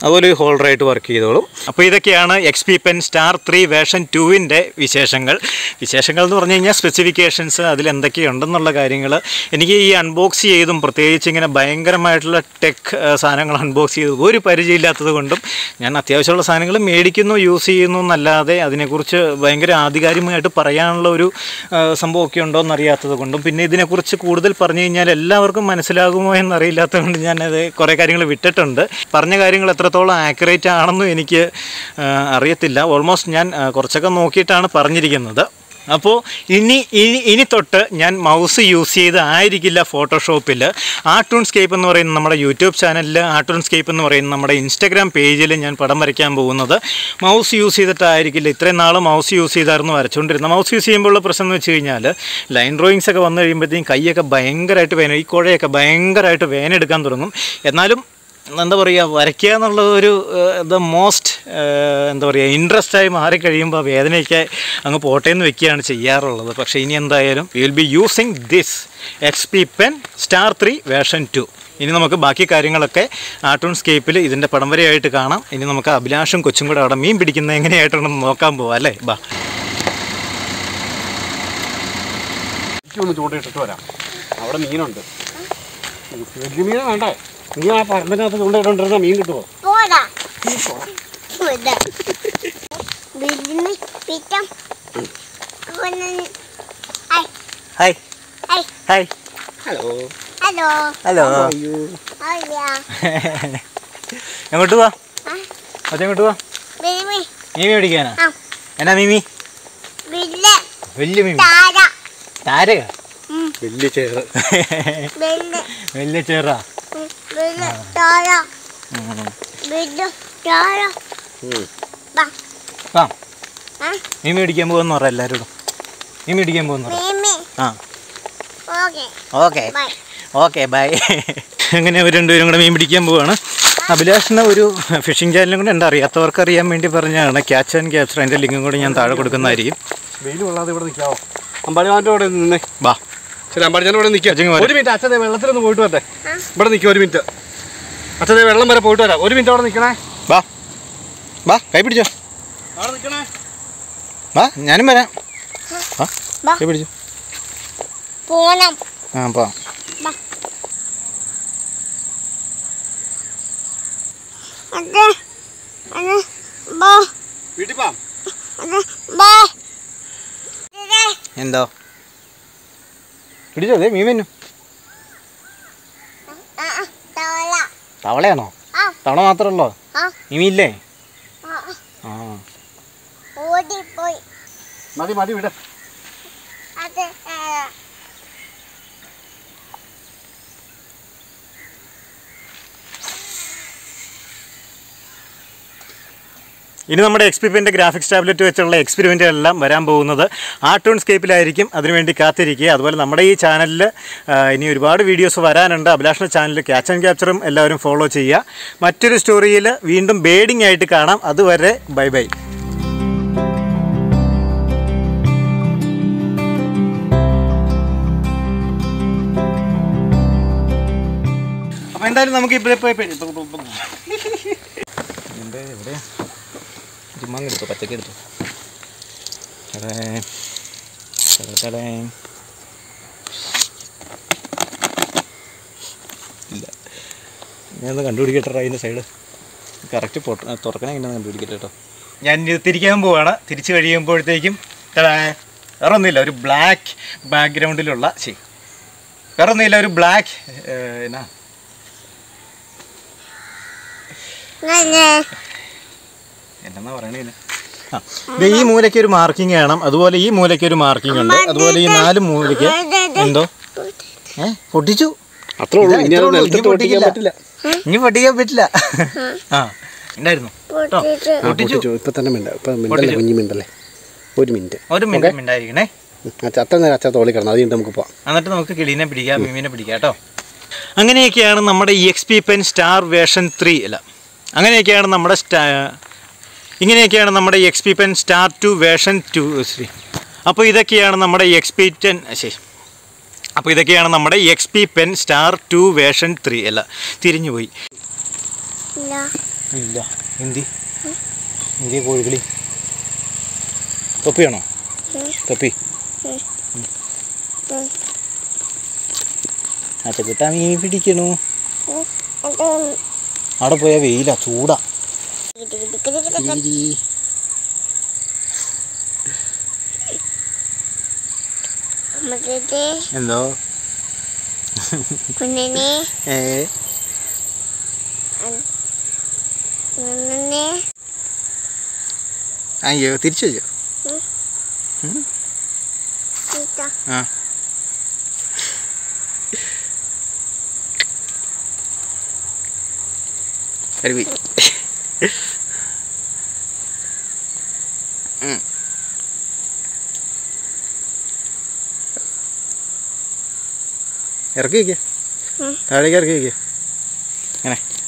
അതുപോലെ ഒരു ഹോൾഡറായിട്ട് വർക്ക് ചെയ്തോളും അപ്പോൾ ഇതൊക്കെയാണ് X P Pen Star three version ടുവിൻ്റെ വിശേഷങ്ങൾ വിശേഷങ്ങൾ എന്ന് പറഞ്ഞു കഴിഞ്ഞാൽ സ്പെസിഫിക്കേഷൻസ് അതിൽ എന്തൊക്കെയുണ്ടെന്നുള്ള കാര്യങ്ങൾ എനിക്ക് ഈ അൺബോക്സ് ചെയ്തും പ്രത്യേകിച്ച് ഇങ്ങനെ ഭയങ്കരമായിട്ടുള്ള ടെക് സാധനങ്ങൾ അൺബോക്സ് ചെയ്ത് ഒരു പരിചയമില്ലാത്തത് കൊണ്ടും ഞാൻ അത്യാവശ്യമുള്ള സാധനങ്ങൾ മേടിക്കുന്നു യൂസ് ചെയ്യുന്നു എന്നല്ലാതെ അതിനെക്കുറിച്ച് ഭയങ്കര ആധികാരികമായിട്ട് പറയാനുള്ള ഒരു ആ, സംഭവമൊക്കെ ഉണ്ടോ എന്നറിയാത്തത് കൊണ്ടും പിന്നെ ഇതിനെക്കുറിച്ച് കൂടുതൽ പറഞ്ഞു കഴിഞ്ഞാൽ എല്ലാവർക്കും മനസ്സിലാകുമോ എന്നറിയില്ലാത്തത് കൊണ്ട് ഞാനത് കുറേ കാര്യങ്ങൾ വിട്ടിട്ടുണ്ട് പറഞ്ഞ കാര്യങ്ങൾ എത്രത്തോളം ആക്യുറേറ്റ് ആണെന്നും എനിക്ക് ആ, അറിയത്തില്ല ഓൾമോസ്റ്റ് ഞാൻ ആ, കുറച്ചൊക്കെ നോക്കിയിട്ടാണ് പറഞ്ഞിരിക്കുന്നത് അപ്പോൾ ഇനി ഇനി ഇനി തൊട്ട് ഞാൻ മൗസ് യൂസ് ചെയ്ത് ആയിരിക്കില്ല ഫോട്ടോഷോപ്പിൽ ആർട്ടൂൺസ്കേപ്പ് എന്ന് പറയുന്ന നമ്മുടെ യൂട്യൂബ് ചാനലിൽ ആർട്ടൂൺസ്കേപ്പ് എന്ന് പറയുന്ന നമ്മുടെ ഇൻസ്റ്റഗ്രാം പേജിൽ ഞാൻ പടം വരയ്ക്കാൻ പോകുന്നത് മൗസ് യൂസ് ചെയ്തിട്ടായിരിക്കില്ല ഇത്രയും നാൾ മൗസ് യൂസ് ചെയ്തായിരുന്നു വരച്ചുകൊണ്ടിരുന്നത് മൗസ് യൂസ് ചെയ്യുമ്പോഴുള്ള പ്രശ്നം എന്ന് വെച്ച് കഴിഞ്ഞാൽ ലൈൻ ഡ്രോയിങ്സ് ഒക്കെ വന്നു കഴിയുമ്പോഴത്തേക്കും കൈയൊക്കെ ഭയങ്കരമായിട്ട് വേന ഈ കുഴയൊക്കെ ഭയങ്കരമായിട്ട് വേനെടുക്കാൻ തുടങ്ങും എന്നാലും എന്താ പറയുക വരയ്ക്കുക എന്നുള്ളത് ഒരു ദ മോസ്റ്റ് എന്താ പറയുക ഇൻട്രസ്റ്റായി മാറിക്കഴിയുമ്പോൾ ആ വേദനയൊക്കെ അങ്ങ് പോട്ടെ എന്ന് വെക്കുകയാണ് ചെയ്യാറുള്ളത് പക്ഷേ ഇനി എന്തായാലും you will be using this X P Pen Star three version two ഇനി നമുക്ക് ബാക്കി കാര്യങ്ങളൊക്കെ ആർട്ടൂൺ സ്കേപ്പിൽ ഇതിൻ്റെ പടം വരെയായിട്ട് കാണാം ഇനി നമുക്ക് അഭിലാഷും കൊച്ചും കൂടെ അവിടെ മീൻ പിടിക്കുന്നത് എങ്ങനെയായിട്ടുണ്ടെന്ന് നോക്കാൻ പോവാം അല്ലേ ബാ ഒന്ന് ചൂണ്ടയിട്ടിട്ട് വരാം അവിടെ മീനുണ്ട് വലിയ മീനെ വേണ്ടേ നീ ആ പറമ്പിനകത്ത് ചൂണ്ടയിട്ടോണ്ടിരുന്ന മീൻ കിട്ടുമോ പോടാ പോടാ ബില്ലിന് പിറ്റം കൊന്നു hi hi hi hi hello hello hello അയ്യോ ഹായ്യാ എങ്ങോട്ട് പോവാ ആ അത് എങ്ങോട്ട് പോവാ ബില്ലി മീമി മേടിക്കാനാ ആ എന്നാ മീമി ബില്ല് വലിയ മീമി താര താരക ഉം വലിയ ചേറ് ബില്ല് വലിയ ചേറാ ഉം, ബില്ല് താര ബില്ല് താര ബാ ആ ആ മീൻ മേടിക്കാൻ പോകുമെന്ന് പറ എല്ലാവരോടും മീൻ മേടിക്കാൻ പോകുന്നു പറ മീമി ആ okay okay bye okay bye അങ്ങനെ അവർ രണ്ടുപേരും കൂടെ മീൻ പിടിക്കാൻ പോവാണ് അഭിലാഷിന് ഒരു ഫിഷിംഗ് ചാനലും കൂടെ ഉണ്ട് അറിയാത്തവർക്ക് അറിയാൻ വേണ്ടി പറഞ്ഞാണ് ക്യാച്ച് ആൻഡ് ക്യാപ്ചർ അതിൻ്റെ ലിങ്കും കൂടെ ഞാൻ താഴെ കൊടുക്കുന്നതായിരിക്കും വെയിൽ കൊള്ളാതെ ഇവിടെ നിൽക്കാവോ അമ്പാടിമാൻ്റെ അവിടെ നിന്നേ ബാ ശരി അമ്പാടിച്ചാൻ്റെ അവിടെ നിൽക്കാം അച്ഛൻ വരാം. ഒരു മിനിറ്റ് അച്ഛനെ വെള്ളത്തിലൊന്ന് പോയിട്ട് വരട്ടെ ഇവിടെ നിൽക്കുക ഒരു മിനിറ്റ് അച്ഛനെ വെള്ളം വരെ പോയിട്ട് വരാം ഒരു മിനിറ്റ് അവിടെ നിൽക്കണേ ബാ ബാ കൈ പിടിച്ചോ അവിടെ നിൽക്കണേ ബാ ഞാനും വരാം ആ ബാ കൈ പിടിച്ചോ പോണം ആ പോ ബാ അത് അത് ബാ വീട്ടിൽ പോവാം അത് ബാ ഇത് എന്തോ പിടിച്ചോ അതെ മീൻ വന്നു ആ ആ തവള തവളയാണോ ആ തവള മാത്രമല്ലോ ആ മീമില്ലേ ആ ആ ഓടിപ്പോയി മതി മതി വിട് അത് ആ, ഇനി നമ്മുടെ എക്സ്പീരിയൻ്റെ ഗ്രാഫിക്സ് ടാബ്ലറ്റ് വെച്ചുള്ള എക്സ്പെരിമെൻ്റുകളെല്ലാം വരാൻ പോകുന്നത് ആർട്ടൂൺ സ്കേപ്പിലായിരിക്കും അതിനുവേണ്ടി കാത്തിരിക്കുക അതുപോലെ നമ്മുടെ ഈ ചാനലിൽ ഇനി ഒരുപാട് വീഡിയോസ് വരാനുണ്ട് അഭിലാഷിൻ്റെ ചാനലിൽ ക്യാച്ച് ആൻഡ് ക്യാപ്ചറും എല്ലാവരും ഫോളോ ചെയ്യുക മറ്റൊരു സ്റ്റോറിയിൽ വീണ്ടും ബേഡിംഗ് ആയിട്ട് കാണാം അതുവരെ ബൈ ബൈ അപ്പോൾ എന്തായാലും നമുക്ക് ഇവിടെ പോയി എന്താ എവിടെയാ ചുമ്മാ എടുത്തു പച്ചക്ക് എടുത്തു എടേ എടേ ഇല്ല ഞാനൊന്ന് കണ്ടുപിടിക്കട്ടെ അതിൻ്റെ സൈഡ് കറക്റ്റ് പൊട്ട തുറക്കണേ എങ്ങനെ കണ്ടുപിടിക്കട്ടെ കേട്ടോ ഞാൻ ഇത് തിരിക്കാൻ പോവാണ് തിരിച്ച് കഴിയുമ്പോഴത്തേക്കും എടാ, വേറെ ഒന്നുമില്ല ഒരു ബ്ലാക്ക് ബാക്ക്ഗ്രൗണ്ടിലുള്ള ശരി വേറെ ഒന്നുമില്ല ഒരു ബ്ലാക്ക് എന്നാ ഇങ്ങനെ എന്നാ പറയണേ ഇതിന്? ആ, ദേ ഈ മൂലയ്ക്ക് ഒരു മാർക്കിംഗ് വേണം അതുപോലെ ഈ മൂലയ്ക്ക് ഒരു മാർക്കിംഗ് ഉണ്ട് അതുപോലെ ഈ നാല് മൂലയ്ക്ക് എന്തോ ഏ പൊട്ടിച്ചു അത്രേ ഉള്ളൂ ഇതാ, ഇനി ഇത്രേ അത് ഉള്ളൂ. നിലത്തിട്ട് ഇനി പൊട്ടിക്കാൻ പൊട്ടിക്കില്ല. പറ്റില്ല ഇനി പൊട്ടിക്കാൻ പറ്റില്ല ആ ഉണ്ടായിരുന്നു പൊട്ടിച്ച് ആ, പൊട്ടിച്ചു. പൊട്ടിച്ചു ഇപ്പൊ തന്നെ മിണ്ട ഇപ്പൊ മിണ്ടല്ലേ പൊട്ടിച്ചു. കുഞ്ഞു മിണ്ടല്ലേ ഒരു മിനിറ്റ് ഒരു മിനിറ്റ് ഉണ്ടായിരിക്കണേ അച്ഛ അത്ര നേരം അച്ഛ തോളി കിടന്നു അത് കഴിഞ്ഞിട്ട് നമുക്ക് പോവാം എന്നിട്ട് നമുക്ക് കിളീനെ പിടിക്കാം മീമിനെ പിടിക്കാം കേട്ടോ അങ്ങനെയൊക്കെയാണ് നമ്മുടെ ഈ X P Pen Star version three അല്ല അങ്ങനെയൊക്കെയാണ് നമ്മുടെ സ്റ്റാ ഇങ്ങനെയൊക്കെയാണ് നമ്മുടെ X P Pen Star two version two ശ്രീ അപ്പോൾ ഇതൊക്കെയാണ് നമ്മുടെ എക്സ് പി ടെൻ ശരി അപ്പോൾ ഇതൊക്കെയാണ് നമ്മുടെ X P Pen Star two version three അല്ല തിരിഞ്ഞുപോയി ഇല്ല ഇല്ല എന്തി എന്തിയ കോഴികളി തൊപ്പിയാണോ തൊപ്പി അച്ചക്കുട്ട മീൻ പിടിക്കണു അത് അവിടെ പോയാൽ വെയിലാ ചൂടാ കിട്ടി കിട്ടി കിട്ടി കിട്ടി ഇരി. അമ്മത്തെ എന്തോ കുഞ്ഞനെ ഏ കുഞ്ഞനെ അയ്യോ തിരിച്ചു വെച്ചോ ചീത്ത ആ കരുവി ഇറക്കി വയ്ക്കുക ഉം. താഴേക്ക് ഇറക്കി വയ്ക്കുക അങ്ങനെ